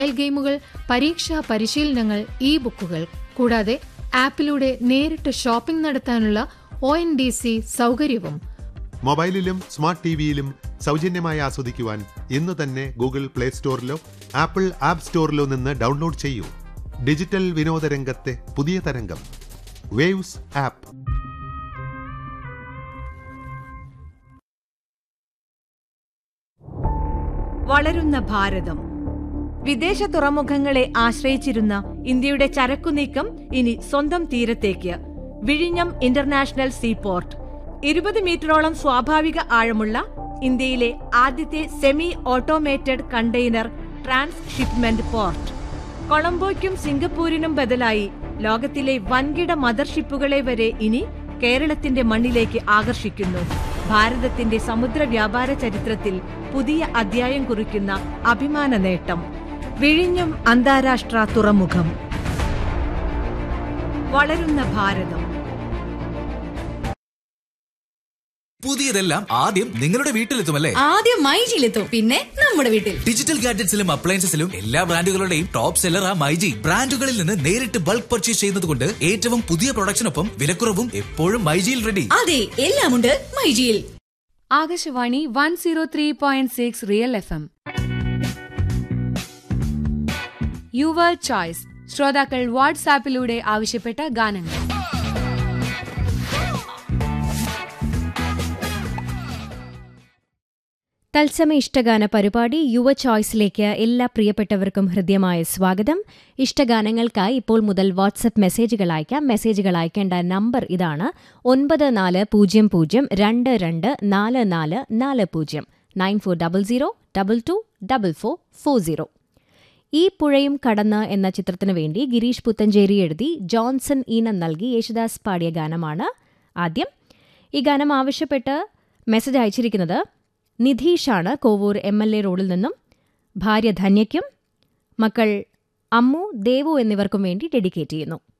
mobile ഗെയിമുകൾ പരീക്ഷാ പരിശീലനങ്ങൾ ഇ ബുക്കുകൾ കൂടാതെ ആപ്പിലൂടെ നേരിട്ട് ഷോപ്പിംഗ് നടത്താനുള്ള ഒ എൻ ഡി സി സൗകര്യവും മൊബൈലിലും സ്മാർട്ട് ടിവിയിലും സൗജന്യമായി ആസ്വദിക്കുവാൻ ഇന്ന് തന്നെ ഗൂഗിൾ പ്ലേ സ്റ്റോറിലോ ആപ്പിൾ ആപ്പ് സ്റ്റോറിലോ നിന്ന് ഡൗൺലോഡ് ചെയ്യൂ ഡിജിറ്റൽ വിനോദ രംഗത്തെ പുതിയ തരംഗം വേവ്സ് ആപ്പ് വളരുന്ന ഭാരതം വിദേശ തുറമുഖങ്ങളെ ആശ്രയിച്ചിരുന്ന ഇന്ത്യയുടെ ചരക്കുനീക്കം ഇനി സ്വന്തം തീരത്തേക്ക് വിഴിഞ്ഞം ഇന്റർനാഷണൽ സീപോർട്ട് ഇരുപത് മീറ്ററോളം സ്വാഭാവിക ആഴമുള്ള ഇന്ത്യയിലെ ആദ്യത്തെ semi automated container transshipment port കൊളംബോയ്ക്കും സിംഗപ്പൂരിനും ബദലായി ലോകത്തിലെ വൻകിട മദർഷിപ്പുകളെ വരെ ഇനി കേരളത്തിന്റെ മണ്ണിലേക്ക് ആകർഷിക്കുന്നു ഭാരതത്തിന്റെ സമുദ്ര വ്യാപാര ചരിത്രത്തിൽ പുതിയ അധ്യായം കുറിക്കുന്ന അഭിമാന നേട്ടം വിഴിഞ്ഞം അന്താരാഷ്ട്ര തുറമുഖം വളരുന്ന ഭാരതം പുതിയതെല്ലാം ആദ്യം നിങ്ങളുടെ വീട്ടിലെത്തുമല്ലേ ആദ്യം മൈജിയിലെത്തും പിന്നെ നമ്മുടെ വീട്ടിൽ ഡിജിറ്റൽ ഗാഡ്ജറ്റ്സിലും അപ്ലയൻസസിലും എല്ലാ ബ്രാൻഡുകളുടെയും ടോപ്പ് സെല്ലർ ആ മൈജി ബ്രാൻഡുകളിൽ നിന്ന് നേരിട്ട് ബൾക്ക് പർച്ചേസ് ചെയ്യുന്നത് കൊണ്ട് ഏറ്റവും പുതിയ പ്രൊഡക്ഷനൊപ്പം വിലക്കുറവും എപ്പോഴും മൈജിയിൽ റെഡി അതെ എല്ലാമുണ്ട് മൈജിയിൽ Akashvani one zero three point six real F M your choice ശ്രോതാക്കൾ വാട്സാപ്പിലൂടെ ആവശ്യപ്പെട്ട ഗാനങ്ങൾ തത്സമയ ഇഷ്ടഗാന പരിപാടി യുവ ചോയ്സിലേക്ക് എല്ലാ പ്രിയപ്പെട്ടവർക്കും ഹൃദ്യമായ സ്വാഗതം ഇഷ്ടഗാനങ്ങൾക്കായി ഇപ്പോൾ മുതൽ വാട്സപ്പ് മെസ്സേജുകൾ അയക്കാം മെസ്സേജുകൾ അയക്കേണ്ട നമ്പർ ഇതാണ് ഒൻപത് നാല് പൂജ്യം പൂജ്യം രണ്ട് രണ്ട് നാല് നാല് നാല് പൂജ്യം nine four double zero double two double four four zero ഈ പുഴയും കടന്ന് എന്ന ചിത്രത്തിനു വേണ്ടി ഗിരീഷ് പുത്തഞ്ചേരി എഴുതി ജോൺസൺ ഈണം നൽകി യേശുദാസ് പാടിയ ഗാനമാണ് ആദ്യം ഈ ഗാനം ആവശ്യപ്പെട്ട് മെസ്സേജ് അയച്ചിരിക്കുന്നത് നിധീഷാണ് കോവൂർ എം എൽ എ റോഡിൽ നിന്നും ഭാര്യ ധന്യയ്ക്കും മക്കൾ അമ്മു ദേവു എന്നിവർക്കും വേണ്ടി ഡെഡിക്കേറ്റ് ചെയ്യുന്നു